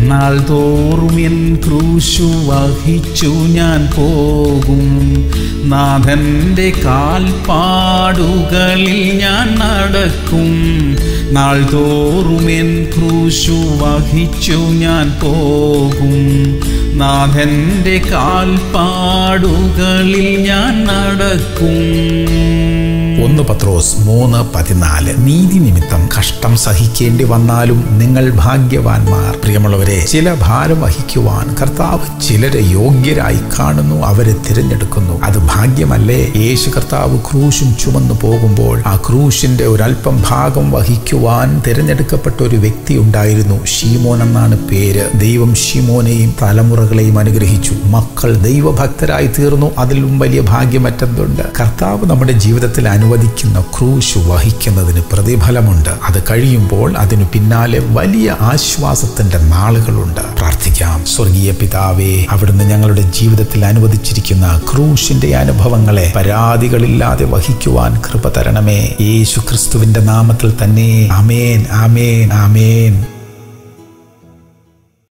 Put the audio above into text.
നാൾ തോറും എൻ ക്രൂശു വഹിച്ചു ഞാൻ പോകും നാഥൻ്റെ കാൽപ്പാടുകളിൽ ഞാൻ നടക്കും നാൾ തോറും എൻ ക്രൂശു വഹിച്ചു ഞാൻ പോകും നാഥൻ്റെ കാൽപ്പാടുകളിൽ ഞാൻ നടക്കും ഒന്ന് പത്രോസ് മൂന്ന് പതിനാല് നീതി നിമിത്തം കഷ്ടം സഹിക്കേണ്ടി വന്നാലും നിങ്ങൾ ഭാഗ്യവാന്മാർ പ്രിയമുള്ളവരെ ചില ഭാരം വഹിക്കുവാൻ കർത്താവ് ചിലരെ യോഗ്യരായി കാണുന്നു അവരെ തിരഞ്ഞെടുക്കുന്നു അത് ഭാഗ്യമല്ലേ യേശു കർത്താവ് ക്രൂശും ചുമന്നു പോകുമ്പോൾ ആ ക്രൂശിന്റെ ഒരല്പം ഭാഗം വഹിക്കുവാൻ തിരഞ്ഞെടുക്കപ്പെട്ട ഒരു വ്യക്തി ഉണ്ടായിരുന്നു ഷീമോൻ എന്നാണ് പേര് ദൈവം ഷീമോനെയും തലമുറകളെയും അനുഗ്രഹിച്ചു മക്കൾ ദൈവഭക്തരായി തീർന്നു അതിലും വലിയ ഭാഗ്യമറ്റെന്തുണ്ട് കർത്താവ് നമ്മുടെ ജീവിതത്തിൽ അനുവദിക്കുന്ന ക്രൂശ് വഹിക്കുന്നതിന് പ്രതിഫലമുണ്ട് അത് കഴിയുമ്പോൾ അതിനു പിന്നാലെ വലിയ ആശ്വാസത്തിന്റെ നാളുകളുണ്ട് പ്രാർത്ഥിക്കാം സ്വർഗീയ പിതാവേ അവിടുന്ന് ഞങ്ങളുടെ ജീവിതത്തിൽ അനുവദിച്ചിരിക്കുന്ന ക്രൂശിന്റെ അനുഭവങ്ങളെ പരാതികളില്ലാതെ വഹിക്കുവാൻ കൃപ തരണമേ യേശു ക്രിസ്തുവിന്റെ നാമത്തിൽ തന്നെ ആമേൻ ആമേൻ ആമേൻ